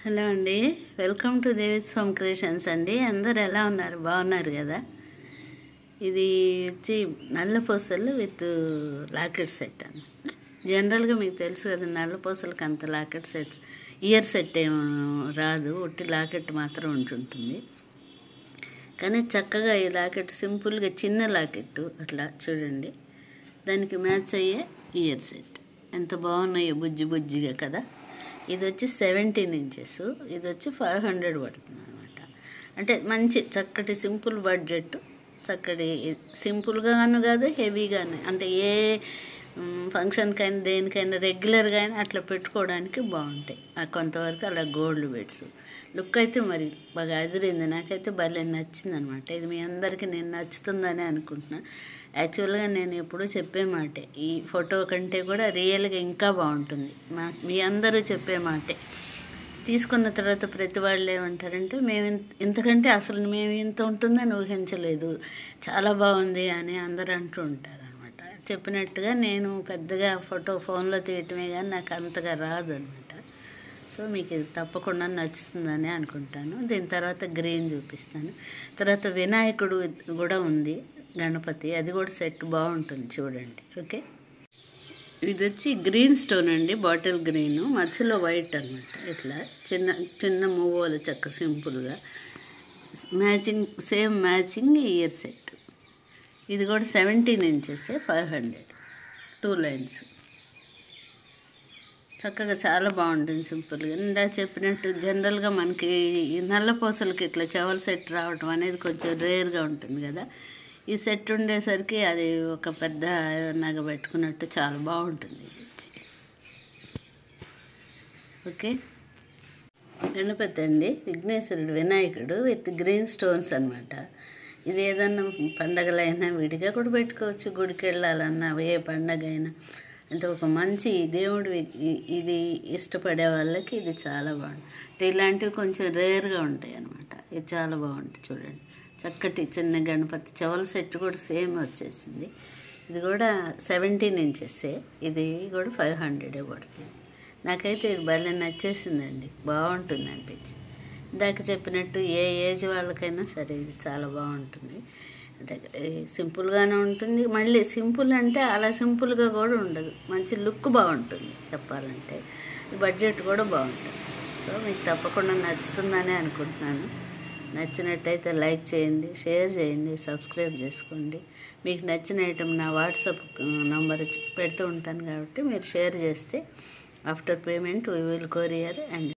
hello అండి welcome to Devi's home creations అండి అందరు ఎలా ఉన్నారు బాగున్నారు కదా ఇది వచ్చి నల్ల పూసలు విత్ లాకెట్ సెట్ అని జనరల్గా మీకు తెలుసు కదా నల్ల పూసలకి అంత లాకెట్ సెట్స్ ఇయర్ సెట్ ఏం రాదు ఒట్టి లాకెట్ మాత్రం ఉంటుంటుంది కానీ చక్కగా ఈ లాకెట్ సింపుల్గా చిన్న లాకెట్ అట్లా చూడండి దానికి మ్యాచ్ అయ్యే ఇయర్ సెట్ ఎంత బాగున్నాయో బుజ్జి బుజ్జిగా కదా ఇది వచ్చి సెవెంటీన్ ఇంచెస్ ఇది వచ్చి ఫైవ్ హండ్రెడ్ పడుతుంది అనమాట అంటే మంచి చక్కటి సింపుల్ బడ్జెట్ చక్కటి సింపుల్గాను కాదు హెవీగానే అంటే ఏ ఫంక్షన్కైనా దేనికైనా రెగ్యులర్గా అయినా అట్లా పెట్టుకోవడానికి బాగుంటాయి ఆ కొంతవరకు అలా గోల్డ్ బెడ్స్ లుక్ అయితే మరి బాగా అదిరింది నాకైతే భలే నచ్చింది అనమాట ఇది మీ అందరికీ నేను నచ్చుతుందని అనుకుంటున్నా యాక్చువల్గా నేను ఎప్పుడూ చెప్పే మాటే ఈ ఫోటో కంటే కూడా రియల్గా ఇంకా బాగుంటుంది మా మీ అందరూ చెప్పే మాటే తీసుకున్న తర్వాత ప్రతి వాళ్ళు ఏమంటారంటే మేము ఇంత ఇంతకంటే అసలు మేము ఇంత ఉంటుందని ఊహించలేదు చాలా బాగుంది అని అందరూ అంటూ ఉంటారు అనమాట చెప్పినట్టుగా నేను పెద్దగా ఫోటో ఫోన్లో తీయటమే కానీ నాకు అంతగా రాదు అనమాట సో మీకు ఇది తప్పకుండా నచ్చుతుందని అనుకుంటాను దీని తర్వాత గ్రీన్ చూపిస్తాను తర్వాత వినాయకుడు కూడా ఉంది గణపతి అది కూడా సెట్ బాగుంటుంది చూడండి ఓకే ఇది వచ్చి గ్రీన్ స్టోన్ అండి బాటిల్ గ్రీన్ మధ్యలో వైట్ అనమాట ఇట్లా చిన్న చిన్న మూవోలు చక్క సింపుల్గా matching same matching ear set ఇది కూడా seventeen inches five hundred two lines చక్కగా చాలా బాగుంటుంది సింపుల్గా ఇందా చెప్పినట్టు జనరల్గా మనకి ఈ నల్ల పూసలకి ఇట్లా చెవల సెట్ రావటం అనేది కొంచెం రేర్గా ఉంటుంది కదా ఈ సెట్ ఉండేసరికి అది ఒక పెద్ద నగ పెట్టుకున్నట్టు చాలా బాగుంటుంది ఇది వచ్చి ఓకే గణపతి అండి విఘ్నేశ్వరుడు వినాయకుడు విత్ గ్రీన్ స్టోన్స్ అనమాట ఇది ఏదన్నా పండగలైనా విడిగా కూడా పెట్టుకోవచ్చు గుడికి వెళ్ళాలన్నా ఏ పండగ అయినా అంటే ఒక మంచి దేవుడు ఇది ఇష్టపడే వాళ్ళకి ఇది చాలా బాగుంటుంది అంటే ఇలాంటివి కొంచెం రేర్గా ఉంటాయి అనమాట ఇది చాలా బాగుంటుంది చూడండి చక్కటి చిన్న గణపతి చెవల సెట్ కూడా సేమ్ వచ్చేసింది ఇది కూడా సెవెంటీన్ ఇంచెస్సే ఇది కూడా ఫైవ్ హండ్రెడే పడుతుంది నాకైతే ఇది భలే నచ్చేసిందండి బాగుంటుంది అనిపించింది ఇందాక చెప్పినట్టు ఏ ఏజ్ వాళ్ళకైనా సరే ఇది చాలా బాగుంటుంది అంటే సింపుల్గానే ఉంటుంది మళ్ళీ సింపుల్ అంటే అలా సింపుల్గా కూడా ఉండదు మంచి లుక్ బాగుంటుంది చెప్పాలంటే బడ్జెట్ కూడా బాగుంటుంది సో మీకు తప్పకుండా నచ్చుతుందని అనుకుంటున్నాను నచ్చినట్టయితే లైక్ చేయండి షేర్ చేయండి సబ్స్క్రైబ్ చేసుకోండి మీకు నచ్చిన ఐటమ్ నా వాట్సాప్ నంబర్ పెడుతూ ఉంటాను కాబట్టి మీరు షేర్ చేస్తే after payment we will courier and